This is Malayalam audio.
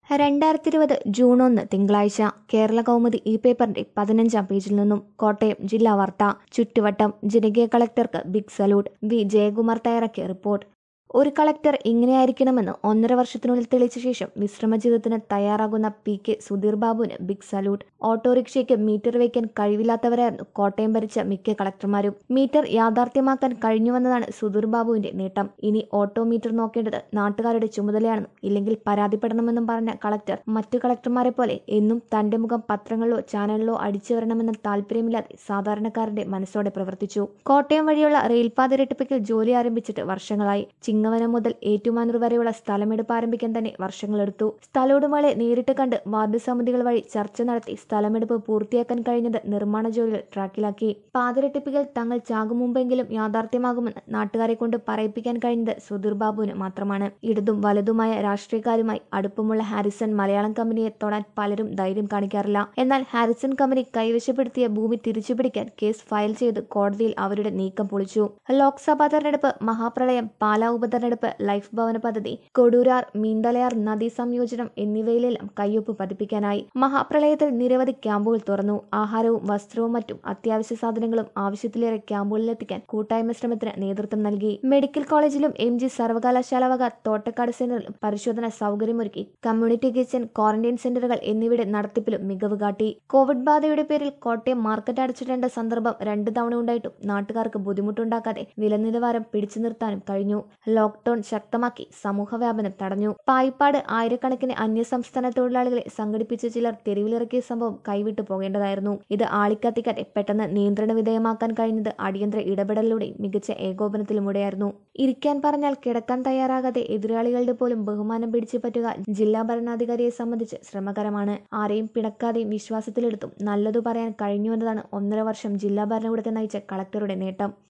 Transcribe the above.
രണ്ടായിരത്തി ഇരുപത് ജൂൺ ഒന്ന് തിങ്കളാഴ്ച കേരള കൗമുദി ഈ പേപ്പറിന്റെ പതിനഞ്ചാം പേജിൽ നിന്നും കോട്ടയം ജില്ലാ വാർത്ത ചുറ്റുവട്ടം ജനകീയ കളക്ടർക്ക് ബിഗ് സല്യൂട്ട് വി ജയകുമാർ തയ്യാറാക്കിയ റിപ്പോർട്ട് ഒരു കളക്ടർ ഇങ്ങനെയായിരിക്കണമെന്ന് ഒന്നര വർഷത്തിനുള്ളിൽ തെളിയിച്ച ശേഷം വിശ്രമ ജീവിതത്തിന് തയ്യാറാകുന്ന പി കെ സുധീർ ബാബുവിന് ബിഗ് സല്യൂട്ട് ഓട്ടോറിക്ഷയ്ക്ക് മീറ്റർ വയ്ക്കാൻ കഴിവില്ലാത്തവരായിരുന്നു കോട്ടയം ഭരിച്ച മിക്ക കളക്ടർമാരും മീറ്റർ യാഥാർത്ഥ്യമാക്കാൻ കഴിഞ്ഞുവെന്നതാണ് സുധീർ ബാബുവിന്റെ നേട്ടം ഇനി ഓട്ടോ മീറ്റർ നോക്കേണ്ടത് നാട്ടുകാരുടെ ചുമതലയാണെന്നും ഇല്ലെങ്കിൽ പരാതിപ്പെടണമെന്നും പറഞ്ഞ കളക്ടർ മറ്റു കളക്ടർമാരെ പോലെ എന്നും തന്റെ മുഖം പത്രങ്ങളിലോ ചാനലിലോ അടിച്ചു വരണമെന്ന താല്പര്യമില്ലാതെ സാധാരണക്കാരന്റെ മനസ്സോടെ പ്രവർത്തിച്ചു കോട്ടയം വഴിയുള്ള റെയിൽപാത ഇരട്ടിപ്പിക്കൽ ജോലി ആരംഭിച്ചിട്ട് വർഷങ്ങളായി ചിങ്ങവനം മുതൽ ഏറ്റുമാനൂർ വരെയുള്ള സ്ഥലമെടുപ്പ് ആരംഭിക്കാൻ തന്നെ വർഷങ്ങളെടുത്തു സ്ഥലോടുമകളെ നേരിട്ട് കണ്ട് വാർഡ് സമിതികൾ വഴി ചർച്ച നടത്തി സ്ഥലമെടുപ്പ് പൂർത്തിയാക്കാൻ കഴിഞ്ഞത് നിർമ്മാണ ജോലികൾ ട്രാക്കിലാക്കി പാതിരട്ടിപ്പിക്കൽ തങ്ങൾ ചാകും മുമ്പെങ്കിലും യാഥാർത്ഥ്യമാകുമെന്ന് നാട്ടുകാരെ കൊണ്ട് പറയിപ്പിക്കാൻ കഴിഞ്ഞത് സുധീർ ബാബുവിന് മാത്രമാണ് ഇടതും വലതുമായ രാഷ്ട്രീയക്കാരുമായി അടുപ്പമുള്ള ഹാരിസൺ മലയാളം കമ്പനിയെ തൊടാൻ പലരും ധൈര്യം കാണിക്കാറില്ല എന്നാൽ ഹാരിസൺ കമ്പനി കൈവശപ്പെടുത്തിയ ഭൂമി തിരിച്ചുപിടിക്കാൻ കേസ് ഫയൽ ചെയ്ത് കോടതിയിൽ അവരുടെ നീക്കം പൊളിച്ചു ലോക്സഭാ തെരഞ്ഞെടുപ്പ് മഹാപ്രളയം പാലാ ഉപതെരഞ്ഞെടുപ്പ് ലൈഫ് ഭവന പദ്ധതി കൊടൂരാർ മീന്തലയാർ നദീ സംയോജനം എന്നിവയിലെല്ലാം കയ്യൊപ്പ് പതിപ്പിക്കാനായി മഹാപ്രളയത്തിൽ നിരവധി ക്യാമ്പുകൾ തുറന്നു ആഹാരവും വസ്ത്രവും മറ്റും അത്യാവശ്യ സാധനങ്ങളും ആവശ്യത്തിലേറെ ക്യാമ്പുകളിലെത്തിക്കാൻ കൂട്ടായ്മ ശ്രമത്തിന് നേതൃത്വം നൽകി മെഡിക്കൽ കോളേജിലും എം ജി സർവകലാശാല വക തോട്ടക്കാട് സെന്ററിലും പരിശോധന സൗകര്യമൊരുക്കി കമ്മ്യൂണിറ്റി കിച്ചൺ ക്വാറന്റൈൻ സെന്ററുകൾ എന്നിവയുടെ നടത്തിപ്പിലും മികവ് കാട്ടി കോവിഡ് ബാധയുടെ പേരിൽ കോട്ടയം മാർക്കറ്റ് അടച്ചിടേണ്ട സന്ദർഭം രണ്ടു തവണ ഉണ്ടായിട്ടും നാട്ടുകാർക്ക് ബുദ്ധിമുട്ടുണ്ടാക്കാതെ വില നിലവാരം പിടിച്ചു നിർത്താനും കഴിഞ്ഞു ലോക്ഡൌൺ ശക്തമാക്കി സമൂഹവ്യാപനം തടഞ്ഞു പായിപ്പാട് ആയിരക്കണക്കിന് അന്യസംസ്ഥാന തൊഴിലാളികളെ സംഘടിപ്പിച്ച ചിലർ തെരുവിലിറക്കിയ സംഭവം കൈവിട്ടു പോകേണ്ടതായിരുന്നു ഇത് ആളിക്കത്തിക്കാതെ പെട്ടെന്ന് നിയന്ത്രണ വിധേയമാക്കാൻ കഴിഞ്ഞത് അടിയന്തര ഇടപെടലിലൂടെയും മികച്ച ഏകോപനത്തിലൂടെയായിരുന്നു ഇരിക്കാൻ പറഞ്ഞാൽ കിടക്കാൻ തയ്യാറാകാതെ എതിരാളികളുടെ പോലും ബഹുമാനം പിടിച്ചു പറ്റുക ജില്ലാ ഭരണാധികാരിയെ സംബന്ധിച്ച് ശ്രമകരമാണ് ആരെയും പിണക്കാതെയും വിശ്വാസത്തിലെടുത്തും നല്ലതു പറയാൻ കഴിഞ്ഞുവെന്നതാണ് ഒന്നര വർഷം ജില്ലാ ഭരണകൂടത്തെ നയിച്ച കളക്ടറുടെ നേട്ടം